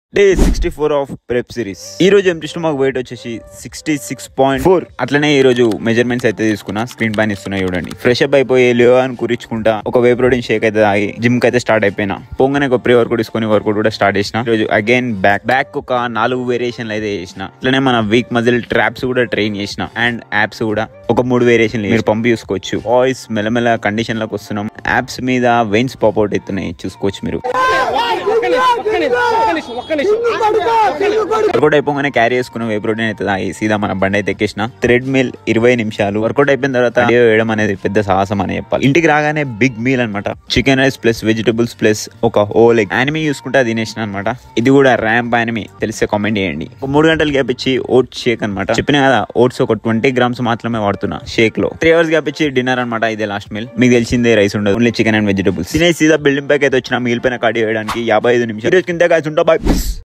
day sixty four of prep series ఈ రోజు ఏం చూసిన మాకు వెయిట్ వచ్చేసి సిక్స్టీ సిక్స్ పాయింట్ ఫోర్ అట్లనే ఈ రోజు మెజర్మెంట్స్ అయితే తీసుకున్నా స్క్రీన్ పైన ఇస్తున్నాయి చూడండి ఫ్రెష్ అప్ అయిపోయి లేవో అని కూర్చుకుంటా ఒక వే ప్రోటీన్ షేక్ అయితే తాగి జిమ్ కి అయితే స్టార్ట్ అయిపోయినా పోగానే ఒక ప్రీ వర్కౌట్ తీసుకొని వర్కౌట్ కూడా స్టార్ట్ చేసిన ఈ రోజు అగైన్ బ్యాక్ బ్యాక్ ఒక నాలుగు వేరియేషన్లు అయితే చేసిన అట్లనే మన వీక్ మజిల్ ట్రాప్స్ కూడా ట్రైన్ చేసిన అండ్ యాప్స్ కూడా ఒక మూడు వేరియేషన్లు మీరు పంపి చూసుకోవచ్చు వాయిస్ మెల్లమెల్ల కండిషన్ లోకి వస్తున్నాం యాప్స్ మీద వెయిన్స్ పాపౌట్ అవుతున్నాయి చూసుకోవచ్చు మీరు వర్కౌట్ అయిపోగానే క్యారీ చేసుకున్న వే ప్రోటీన్ అయితే తాగి సీదా మన బండి అయితే ఎక్కేసిన థ్రెడ్ మిల్ ఇరవై నిమిషాలు వర్కౌట్ అయిపోయిన తర్వాత cardio వేయడం అనేది పెద్ద సాహసం అని చెప్పాలి ఇంటికి రాగానే బిగ్ మీల్ అనమాట chicken rice plus vegetables plus ఒక హోల్ ఎగ్ యానిమీ చూసుకుంటే అది తినేసిన అనమాట ఇది కూడా ర్యాంప్ యానిమీ తెలిస్తే కామెంట్ చేయండి ఒక మూడు గంటలు గ్యాప్ ఇచ్చి ఓట్స్ షేక్ అనమాట చెప్పిన కదా ఓట్స్ ఒక ట్వంటీ గ్రామ్స్ మాత్రమే వాడుతున్నా షేక్ లో త్రీ అవర్స్ గ్యాప్ ఇచ్చి డిన్నర్ అనమాట ఇదే లాస్ట్ మీల్ మీకు తెలిసిందే రైస్ ఉండదు ఓన్లీ చికెన్ అండ్ వెజిటబుల్స్ తినే సీదా బిల్డింగ్ ప్యాక్ అయితే వచ్చిన మిగిలిపోయిన కార్డియో వేయడానికి యాభై ఐదు నిమిషాలు కింద కాల్సి ఉంటా బాయ్